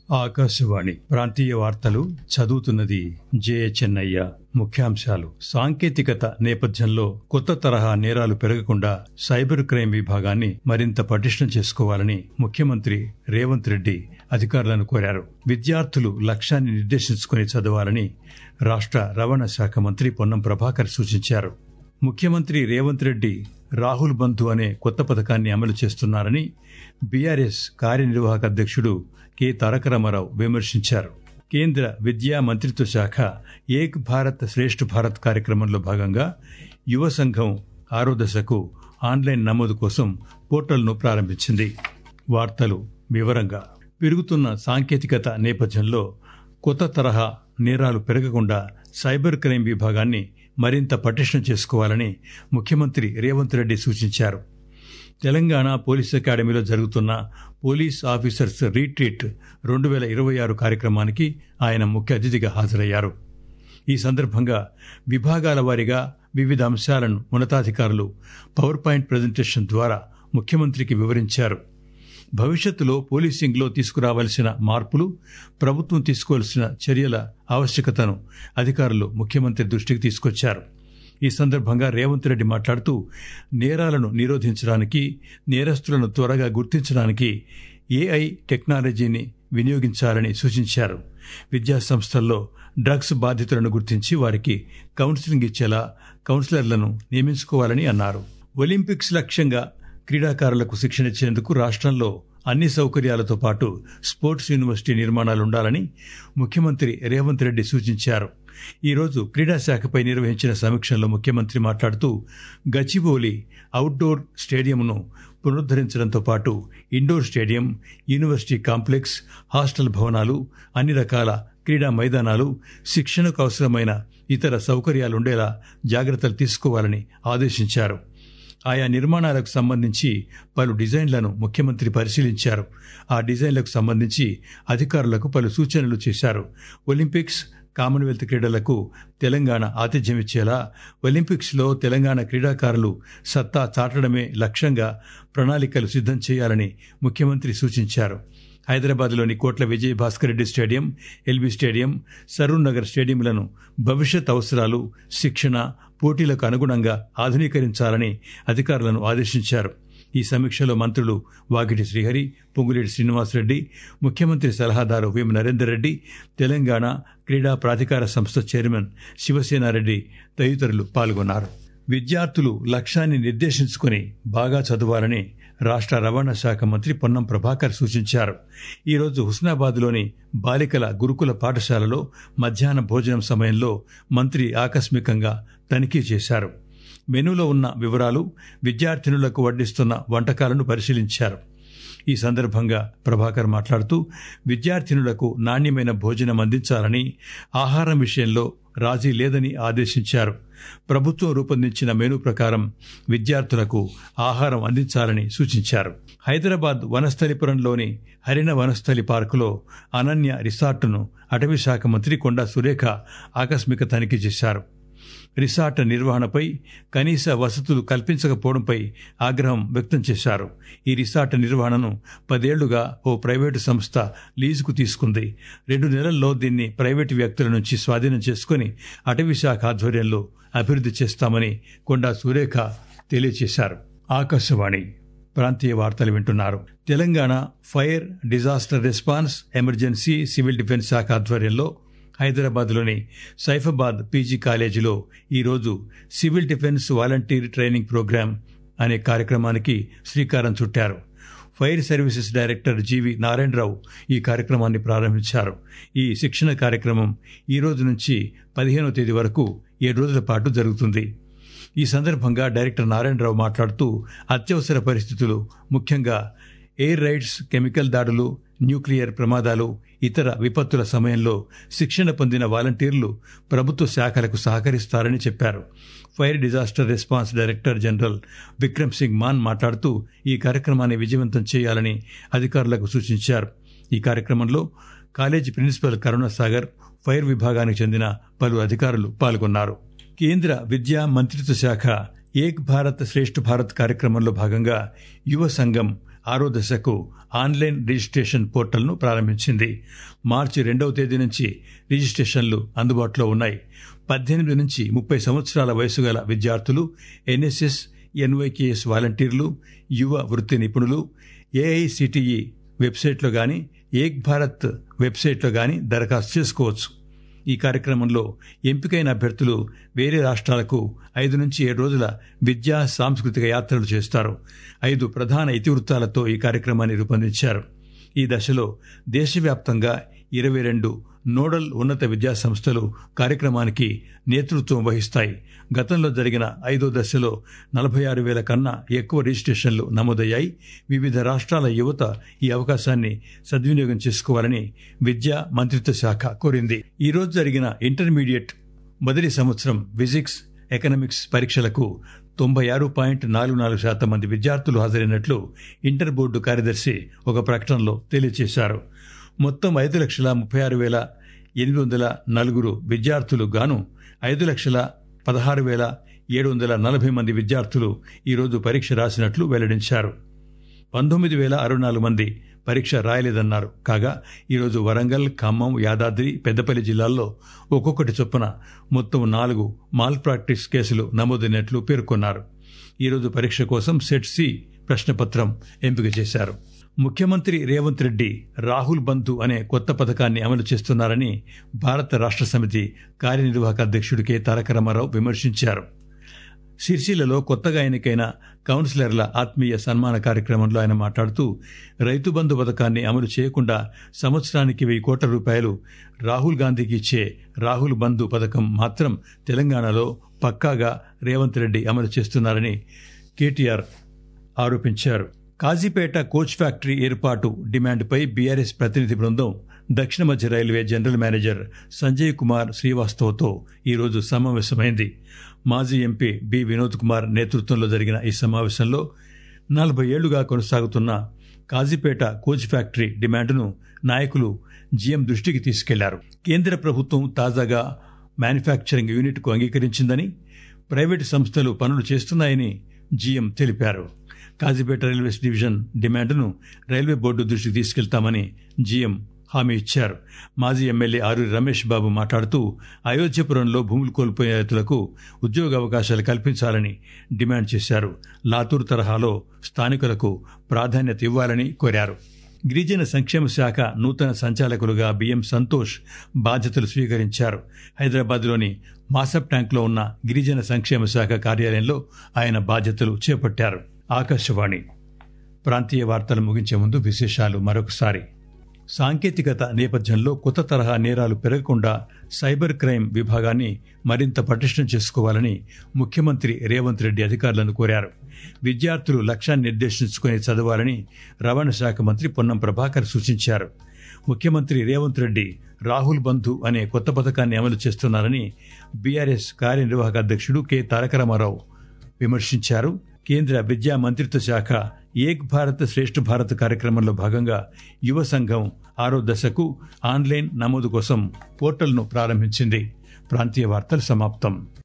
ఆకాశవాణి ప్రాంతీయ వార్తలు చదువుతున్నది జే చెన్నయ్య ముఖ్యాంశాలు సాంకేతికత నేపథ్యంలో కొత్త తరహా నేరాలు పెరగకుండా సైబర్ క్రైమ్ విభాగాన్ని మరింత పటిష్టం చేసుకోవాలని ముఖ్యమంత్రి రేవంత్ రెడ్డి అధికారులను కోరారు విద్యార్థులు లక్ష్యాన్ని నిర్దేశించుకుని చదవాలని రాష్ట్ర రవాణా శాఖ మంత్రి పొన్నం ప్రభాకర్ సూచించారు ముఖ్యమంత్రి రేవంత్ రెడ్డి రాహుల్ బంధు అనే కొత్త పథకాన్ని అమలు చేస్తున్నారని బీఆర్ఎస్ కార్యనిర్వాహక అధ్యక్షుడు కె తారక రామారావు విమర్శించారు కేంద్ర విద్యా మంత్రిత్వ శాఖ ఏక్ భారత్ శ్రేష్ఠ భారత్ కార్యక్రమంలో భాగంగా యువ సంఘం ఆరో దశకు ఆన్లైన్ నమోదు కోసం పోర్టల్ను ప్రారంభించింది వార్తలు వివరంగా పెరుగుతున్న సాంకేతికత నేపథ్యంలో కొత్త తరహా నేరాలు పెరగకుండా సైబర్ క్రైమ్ విభాగాన్ని మరింత పటిష్టం చేసుకోవాలని ముఖ్యమంత్రి రేవంత్ రెడ్డి సూచించారు తెలంగాణ పోలీస్ అకాడమీలో జరుగుతున్న పోలీస్ ఆఫీసర్స్ రీట్రీట్ రెండు వేల ఇరవై ఆరు కార్యక్రమానికి ఆయన ముఖ్య అతిథిగా హాజరయ్యారు ఈ సందర్భంగా విభాగాల వారీగా వివిధ అంశాలను ఉన్నతాధికారులు పవర్ పాయింట్ ప్రజెంటేషన్ ద్వారా ముఖ్యమంత్రికి వివరించారు భవిష్యత్తులో పోలీసింగ్లో తీసుకురావాల్సిన మార్పులు ప్రభుత్వం తీసుకోవాల్సిన చర్యల ఆవశ్యకతను అధికారులు ముఖ్యమంత్రి దృష్టికి తీసుకొచ్చారు ఈ సందర్భంగా రేవంత్ రెడ్డి మాట్లాడుతూ నేరాలను నిరోధించడానికి నేరస్తులను త్వరగా గుర్తించడానికి ఏఐ టెక్నాలజీని వినియోగించాలని సూచించారు విద్యా సంస్థల్లో డ్రగ్స్ బాధితులను గుర్తించి వారికి కౌన్సిలింగ్ ఇచ్చేలా కౌన్సిలర్లను నియమించుకోవాలని అన్నారు ఒలింపిక్స్ లక్ష్యంగా క్రీడాకారులకు శిక్షణ ఇచ్చేందుకు రాష్ట్రంలో అన్ని సౌకర్యాలతో పాటు స్పోర్ట్స్ యూనివర్సిటీ నిర్మాణాలు ఉండాలని ముఖ్యమంత్రి రేవంత్ రెడ్డి సూచించారు ఈరోజు క్రీడా శాఖపై నిర్వహించిన సమీక్షలో ముఖ్యమంత్రి మాట్లాడుతూ గచ్చిబౌలి అవుట్డోర్ స్టేడియంను పునరుద్దరించడంతో పాటు indoor stadium university complex hostel భవనాలు అన్ని రకాల క్రీడా మైదానాలు శిక్షణకు అవసరమైన ఇతర సౌకర్యాలుండేలా జాగ్రత్తలు తీసుకోవాలని ఆదేశించారు ఆయా నిర్మాణాలకు సంబంధించి పలు డిజైన్లను ముఖ్యమంత్రి పరిశీలించారు ఆ డిజైన్లకు సంబంధించి అధికారులకు పలు సూచనలు చేశారు ఒలింపిక్స్ కామన్వెల్త్ క్రీడలకు తెలంగాణ ఆతిథ్యం ఇచ్చేలా ఒలింపిక్స్లో తెలంగాణ క్రీడాకారులు సత్తా చాటడమే లక్ష్యంగా ప్రణాళికలు సిద్ధం చేయాలని ముఖ్యమంత్రి సూచించారు హైదరాబాద్లోని Kotla Vijay Bhaskar Reddy stadium LB stadium Saroor Nagar స్టేడియంలను భవిష్యత్ అవసరాలు శిక్షణ పోటీలకు అనుగుణంగా ఆధునీకరించాలని అధికారులను ఆదేశించారు ఈ సమీక్షలో మంత్రులు వాగిటి శ్రీహరి పొంగులేటి శ్రీనివాసరెడ్డి ముఖ్యమంత్రి సలహాదారు వేమ నరేందర్ రెడ్డి తెలంగాణ క్రీడా ప్రాధికార సంస్థ చైర్మన్ శివసేనారెడ్డి తదితరులు పాల్గొన్నారు విద్యార్థులు లక్ష్యాన్ని నిర్దేశించుకుని బాగా చదవాలని రాష్ట్ర రవాణా శాఖ మంత్రి పొన్నం ప్రభాకర్ సూచించారు ఈరోజు హుస్నాబాద్లోని బాలికల గురుకుల పాఠశాలలో మధ్యాహ్న భోజనం సమయంలో మంత్రి ఆకస్మికంగా తనిఖీ చేశారు మెనూలో ఉన్న వివరాలు విద్యార్థినులకు వడ్డిస్తున్న వంటకాలను పరిశీలించారు ఈ సందర్భంగా ప్రభాకర్ మాట్లాడుతూ విద్యార్థినులకు నాణ్యమైన భోజనం అందించాలని ఆహారం విషయంలో రాజీ లేదని ఆదేశించారు ప్రభుత్వం రూపొందించిన మెనూ ప్రకారం విద్యార్థులకు ఆహారం అందించాలని సూచించారు హైదరాబాద్ వనస్థలిపురంలోని హరిణ వనస్థలి పార్కులో అనన్య రిసార్టును అటవీ శాఖ మంత్రి కొండా సురేఖ ఆకస్మిక తనిఖీ చేశారు రిసార్ట్ నిర్వహణపై కనీస వసతులు కల్పించకపోవడంపై ఆగ్రహం వ్యక్తం చేశారు ఈ రిసార్ట్ నిర్వహణను పదేళ్లుగా ఓ ప్రైవేటు సంస్థ లీజుకు తీసుకుంది రెండు నెలల్లో దీన్ని ప్రైవేటు వ్యక్తుల నుంచి స్వాధీనం చేసుకుని అటవీ శాఖ ఆధ్వర్యంలో అభివృద్ధి చేస్తామని కొండా సురేఖ తెలియజేశారు ఆకాశవాణి ప్రాంతీయ వార్తలు వింటున్నారు Telangana fire disaster response emergency civil defence శాఖ ఆధ్వర్యంలో హైదరాబాద్లోని సైఫాబాద్ పీజీ కాలేజీలో ఈరోజు civil defence volunteer training programme అనే కార్యక్రమానికి శ్రీకారం చుట్టారు fire services director GV Narayana Rao ఈ కార్యక్రమాన్ని ప్రారంభించారు ఈ శిక్షణ కార్యక్రమం ఈ రోజు నుంచి పదిహేనవ తేదీ వరకు ఏడు రోజుల పాటు జరుగుతుంది ఈ సందర్భంగా డైరెక్టర్ నారాయణరావు మాట్లాడుతూ అత్యవసర పరిస్థితులు ముఖ్యంగా ఎయిర్ రైడ్స్ కెమికల్ దాడులు న్యూక్లియర్ ప్రమాదాలు ఇతర విపత్తుల సమయంలో శిక్షణ పొందిన వాలంటీర్లు ప్రభుత్వ శాఖలకు సహకరిస్తారని చెప్పారు fire disaster response director general Vikram Singh Maan మాట్లాడుతూ ఈ కార్యక్రమాన్ని విజయవంతం చేయాలని అధికారులకు సూచించారు ఈ కార్యక్రమంలో కాలేజీ ప్రిన్సిపల్ కరుణాసాగర్ ఫైర్ విభాగానికి చెందిన పలు అధికారులు పాల్గొన్నారు కేంద్ర విద్యా మంత్రిత్వ శాఖ ఏక్ భారత్ శ్రేష్ఠ భారత్ కార్యక్రమంలో భాగంగా యువ సంఘం ఆరో దశకు ఆన్లైన్ రిజిస్ట్రేషన్ పోర్టల్ను ప్రారంభించింది మార్చి రెండవ తేదీ నుంచి రిజిస్ట్రేషన్లు అందుబాటులో ఉన్నాయి పద్దెనిమిది నుంచి ముప్పై సంవత్సరాల వయసు గల విద్యార్థులు ఎన్ఎస్ఎస్ ఎన్వైకేఎస్ వాలంటీర్లు యువ వృత్తి నిపుణులు ఏఐసిటిఈ వెబ్సైట్లో గాని ఏక్ భారత్ వెబ్సైట్లో గాని దరఖాస్తు చేసుకోవచ్చు ఈ కార్యక్రమంలో ఎంపికైన అభ్యర్థులు వేరే రాష్ట్రాలకు ఐదు నుంచి ఏడు రోజుల విద్యా సాంస్కృతిక యాత్రలు చేస్తారు ఐదు ప్రధాన ఇతివృత్తాలతో ఈ కార్యక్రమాన్ని రూపొందించారు ఈ దశలో దేశవ్యాప్తంగా ఇరవై రెండు నోడల్ ఉన్నత విద్యా సంస్థలు కార్యక్రమానికి నేతృత్వం వహిస్తాయి గతంలో జరిగిన ఐదో దశలో నలభై ఆరు వేల కన్నా ఎక్కువ రిజిస్ట్రేషన్లు నమోదయ్యాయి వివిధ రాష్ట్రాల యువత ఈ అవకాశాన్ని సద్వినియోగం చేసుకోవాలని విద్యా మంత్రిత్వ శాఖ కోరింది ఈ రోజు జరిగిన ఇంటర్మీడియట్ మొదటి సంవత్సరం ఫిజిక్స్ ఎకనామిక్స్ పరీక్షలకు తొంభై ఆరు పాయింట్ నాలుగు నాలుగు శాతం మంది విద్యార్థులు హాజరైనట్లు ఇంటర్ బోర్డు కార్యదర్శి ఒక ప్రకటనలో తెలియజేశారు మొత్తం ఐదు లక్షల ముప్పై ఆరు వేల ఎనిమిది వందల నలుగురు విద్యార్థులు గాను ఐదు లక్షల పదహారు వేల ఏడు వందల నలభై మంది విద్యార్థులు ఈరోజు పరీక్ష రాసినట్లు వెల్లడించారు పంతొమ్మిది వేల అరవై నాలుగు మంది పరీక్ష రాయలేదన్నారు కాగా ఈరోజు వరంగల్ ఖమ్మం యాదాద్రి పెద్దపల్లి జిల్లాల్లో ఒక్కొక్కటి చొప్పున మొత్తం నాలుగు మాల్ ప్రాక్టీస్ కేసులు నమోదైనట్లు పేర్కొన్నారు ఈరోజు పరీక్ష కోసం సెట్ సి ప్రశ్నపత్రం ఎంపిక చేశారు ముఖ్యమంత్రి రేవంత్ రెడ్డి రాహుల్ బంధు అనే కొత్త పథకాన్ని అమలు చేస్తున్నారని భారత రాష్ట్ర సమితి కార్యనిర్వాహక అధ్యక్షుడు కె తారక రామారావు విమర్శించారు సిరిసిల్లలో కొత్తగా ఎన్నికైన కౌన్సిలర్ల ఆత్మీయ సన్మాన కార్యక్రమంలో ఆయన మాట్లాడుతూ రైతు బంధు పథకాన్ని అమలు చేయకుండా సంవత్సరానికి వెయ్యి కోట్ల రూపాయలు రాహుల్ గాంధీకి ఇచ్చే రాహుల్ బంధు పథకం మాత్రం తెలంగాణలో పక్కాగా రేవంత్ రెడ్డి అమలు చేస్తున్నారని కేటీఆర్ ఆరోపించారు కాజీపేట కోచ్ ఫ్యాక్టరీ ఏర్పాటు డిమాండ్పై బీఆర్ఎస్ ప్రతినిధి బృందం దక్షిణ మధ్య railway general manager Sanjay Kumar శ్రీవాస్తవ్తో ఈరోజు సమావేశమైంది మాజీ ఎంపీ బి వినోద్ కుమార్ నేతృత్వంలో జరిగిన ఈ సమావేశంలో నలభై ఏళ్లుగా కొనసాగుతున్న కాజీపేట కోచ్ ఫ్యాక్టరీ డిమాండ్ను నాయకులు జీఎం దృష్టికి తీసుకెళ్లారు కేంద్ర ప్రభుత్వం తాజాగా మ్యానుఫ్యాక్చరింగ్ యూనిట్కు అంగీకరించిందని ప్రైవేటు సంస్థలు పనులు చేస్తున్నాయని జీఎం తెలిపారు కాజీపేట రైల్వే డివిజన్ డిమాండ్ను రైల్వే బోర్డు దృష్టికి తీసుకెళ్తామని జీఎం హామీ ఇచ్చారు మాజీ ఎమ్మెల్యే ఆరూరి రమేష్ బాబు మాట్లాడుతూ అయోధ్యపురంలో భూములు కోల్పోయే రైతులకు ఉద్యోగ అవకాశాలు కల్పించాలని డిమాండ్ చేశారు లాతూర్ తరహాలో స్థానికులకు ప్రాధాన్యత ఇవ్వాలని కోరారు గిరిజన సంక్షేమ శాఖ నూతన సంచాలకులుగా బిఎం సంతోష్ బాధ్యతలు స్వీకరించారు హైదరాబాద్లోని మాసప్ ట్యాంక్లో ఉన్న గిరిజన సంక్షేమ శాఖ కార్యాలయంలో ఆయన బాధ్యతలు చేపట్టారు ఆకాశవాణి ప్రాంతీయ వార్తలు ముగించే ముందు విశేషాలు మరొకసారి సాంకేతికత నేపథ్యంలో కొత్త తరహా నేరాలు పెరగకుండా సైబర్ క్రైమ్ విభాగాన్ని మరింత పటిష్టం చేసుకోవాలని ముఖ్యమంత్రి రేవంత్ రెడ్డి అధికారులను కోరారు విద్యార్థులు లక్ష్యాన్ని నిర్దేశించుకుని చదవాలని రవాణా శాఖ మంత్రి పొన్నం ప్రభాకర్ సూచించారు ముఖ్యమంత్రి రేవంత్ రెడ్డి రాహుల్ బంధు అనే కొత్త పథకాన్ని అమలు చేస్తున్నారని బీఆర్ఎస్ కార్యనిర్వాహక అధ్యక్షుడు కె తారక రామారావు విమర్శించారు కేంద్ర విద్యా మంత్రిత్వ శాఖ ఏక్ భారత్ శ్రేష్ఠ భారత్ కార్యక్రమంలో భాగంగా యువ సంఘం ఆరో దశకు ఆన్లైన్ నమోదు కోసం పోర్టల్ను ప్రారంభించింది ప్రాంతీయ వార్తలు సమాప్తం